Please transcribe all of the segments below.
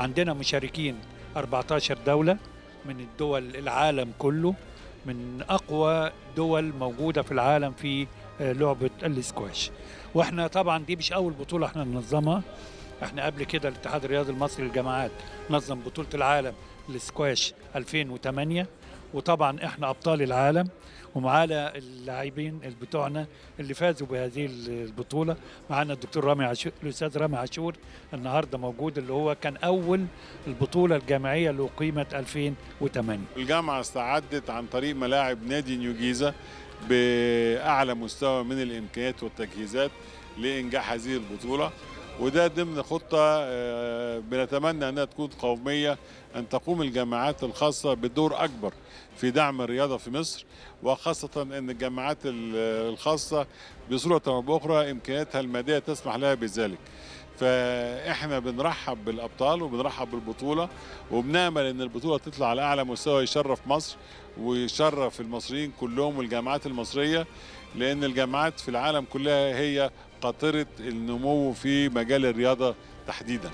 عندنا مشاركين 14 دولة من الدول العالم كله من أقوى دول موجودة في العالم في آه، لعبة الاسكواش واحنا طبعا دي مش أول بطولة احنا ننظمها احنا قبل كده الاتحاد الرياضي المصري للجامعات نظم بطولة العالم الاسكواش 2008 وطبعا احنا ابطال العالم ومعانا اللاعبين بتوعنا اللي فازوا بهذه البطوله معانا الدكتور رامي عاشور الاستاذ رامي عاشور النهارده موجود اللي هو كان اول البطوله الجامعيه اللي اقيمت 2008 الجامعة استعدت عن طريق ملاعب نادي نيو جيزة بأعلى مستوى من الإمكانيات والتجهيزات لإنجاح هذه البطولة وده ضمن خطة آه، بنتمنى أنها تكون قومية أن تقوم الجامعات الخاصة بدور أكبر في دعم الرياضة في مصر وخاصة أن الجامعات ال- الخاصة بصورة أو بأخرى إمكانياتها المادية تسمح لها بذلك فاحنا بنرحب بالابطال وبنرحب بالبطوله وبنامل ان البطوله تطلع على اعلى مستوى يشرف مصر ويشرف المصريين كلهم والجامعات المصريه لان الجامعات في العالم كلها هي قاطره النمو في مجال الرياضه تحديدا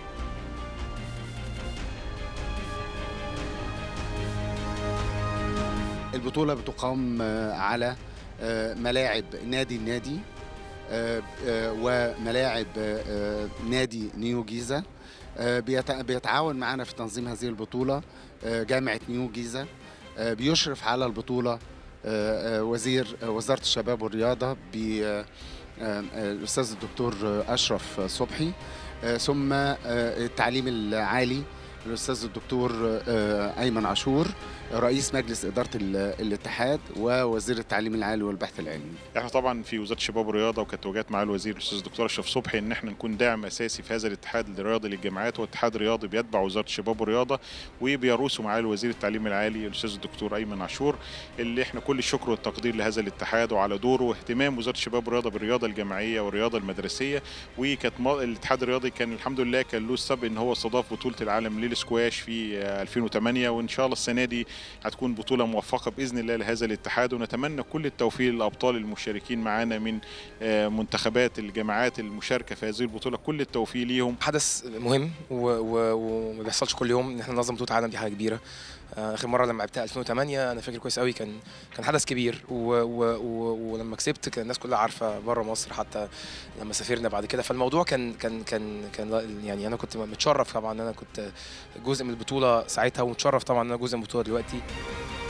البطولة بتقام آه، على آه، ملاعب نادي النادي آه، آه، وملاعب آه، آه، نادي نيو جيزة آه، بيت- بيتعاون معنا في تنظيم هذه البطولة آه، جامعة نيو جيزة آه، بيشرف على البطولة آه، آه، وزير آه، وزارة الشباب والرياضة ب آه، آه، الأستاذ الدكتور آه، أشرف صبحي آه، ثم آه، التعليم العالي الأستاذ الدكتور آه، أيمن عاشور رئيس مجلس إدارة ال- الاتحاد ووزير التعليم العالي والبحث العلمي احنا طبعا في وزاره الشباب والرياضه وكانت توجيهات مع الوزير الاستاذ الدكتور اشرف صبحي ان احنا نكون داعم اساسي في هذا الاتحاد الرياضي للجامعات واتحاد رياضي بيتبع وزاره الشباب والرياضه وبيروسه معالي وزير التعليم العالي الاستاذ الدكتور ايمن عاشور اللي احنا كل الشكر والتقدير لهذا الاتحاد وعلى دوره واهتمام وزاره الشباب والرياضه بالرياضه الجامعيه والرياضه المدرسيه وكانت م- الاتحاد الرياضي كان الحمد لله كان له السبق ان هو استضاف بطوله العالم للسكواش في آه، 2008 وان شاء الله السنه دي هتكون بطوله موفقه باذن الله لهذا الاتحاد ونتمنى كل التوفيق للابطال المشاركين معانا من آه، منتخبات الجامعات المشاركه في هذه البطوله كل التوفيق ليهم حدث مهم و- و- وما بيحصلش كل يوم ان احنا ننظم بطوله عالم دي حاجه كبيره آه، اخر مره لما لعبتها 2008 انا فاكر كويس قوي كان كان حدث كبير و و و ولما كسبت كان الناس كلها عارفه بره مصر حتى لما سافرنا بعد كده فالموضوع كان كان كان كان لا- يعني انا كنت متشرف طبعا ان انا كنت جزء من البطوله ساعتها ومتشرف طبعا ان انا جزء من البطوله دلوقتي